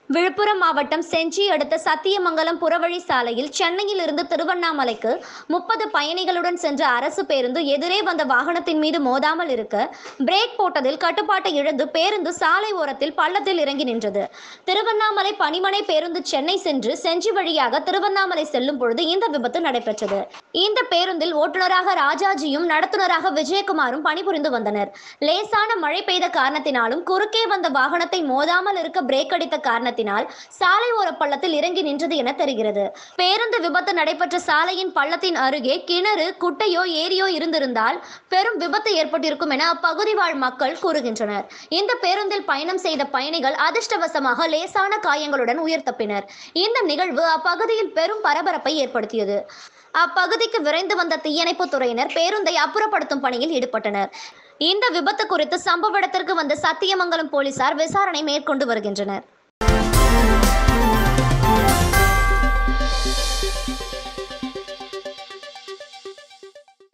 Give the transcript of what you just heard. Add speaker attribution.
Speaker 1: விழுப்புரம் மாவட்டம் செஞ்சி அடுத்த சத்தியமங்கலம் புறவழி சாலையில் சென்னையில் இருந்து திருவண்ணாமலைக்கு முப்பது பயணிகளுடன் சென்ற அரசு பேருந்து எதிரே வந்த வாகனத்தின் மீது மோதாமல் இருக்க பிரேக் போட்டதில் கட்டுப்பாட்டை இழந்து பேருந்து சாலை ஓரத்தில் பள்ளத்தில் இறங்கி நின்றது திருவண்ணாமலை பணிமனை பேருந்து சென்னை சென்று செஞ்சி வழியாக திருவண்ணாமலை செல்லும் பொழுது இந்த விபத்து நடைபெற்றது இந்த பேருந்தில் ஓட்டுநராக ராஜாஜியும் நடத்துனராக விஜயகுமாரும் பணிபுரிந்து வந்தனர் லேசான மழை பெய்த காரணத்தினாலும் குறுக்கே வந்த வாகனத்தை மோதாமல் இருக்க பிரேக் அடித்த காரணத்தினால் சாலை ஓர பள்ளத்தில் இறங்கி நின்றது என தெரிகிறது பேருந்து விபத்து நடைபெற்ற சாலையின் பள்ளத்தின் அருகே கிணறு குட்டையோ ஏரியோ இருந்திருந்தால் பெரும் விபத்து ஏற்பட்டிருக்கும் என அப்பகுதி வாழ் மக்கள் கூறுகின்றனர் இந்த பேருந்தில் பயணம் செய்த பயணிகள் அதிர்ஷ்டவசமாக லேசான காயங்களுடன் உயிர் தப்பினர் இந்த நிகழ்வு அப்பகுதியில் பெரும் பரபரப்பை ஏற்படுத்தியது அப்பகுதிக்கு விரைந்து வந்த தீயணைப்பு துறையினர் பேருந்தை அப்புறப்படுத்தும் பணியில் ஈடுபட்டனர் இந்த விபத்து குறித்து சம்பவ இடத்திற்கு வந்த சத்தியமங்கலம் போலீசார் விசாரணை மேற்கொண்டு வருகின்றனர்